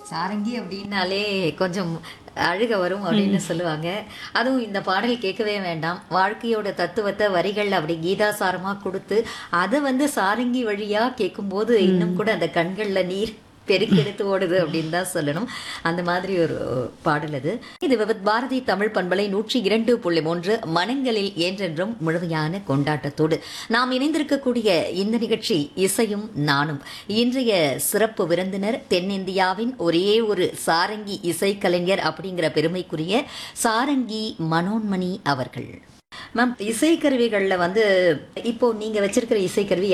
சாரங்கி அப்படின்னாலே கொஞ்சம் அழுக வரும் அப்படின்னு சொல்லுவாங்க அதுவும் இந்த பாடல் கேட்கவே வேண்டாம் வாழ்க்கையோட தத்துவத்தை வரிகள் அப்படி கீதாசாரமா கொடுத்து அதை வந்து சாரங்கி வழியா கேட்கும்போது இன்னும் கூட அந்த கண்கள்ல நீர் பெருக்கெடுத்து ஓடுது அப்படின்னு தான் சொல்லணும் அந்த மாதிரி ஒரு பாடல் அது இது விவத் பாரதி தமிழ் பண்பலை நூற்றி இரண்டு புள்ளி மூன்று மனங்களில் என்றென்றும் முழுமையான கொண்டாட்டத்தோடு நாம் இணைந்திருக்கக்கூடிய இந்த நிகழ்ச்சி இசையும் நானும் இன்றைய சிறப்பு விருந்தினர் தென்னிந்தியாவின் ஒரே ஒரு சாரங்கி இசைக்கலைஞர் அப்படிங்கிற பெருமைக்குரிய சாரங்கி மனோன்மணி அவர்கள் மேம் இசைக்கருவிகளில் வந்து இப்போ நீங்க வச்சிருக்கிற இசைக்கருவி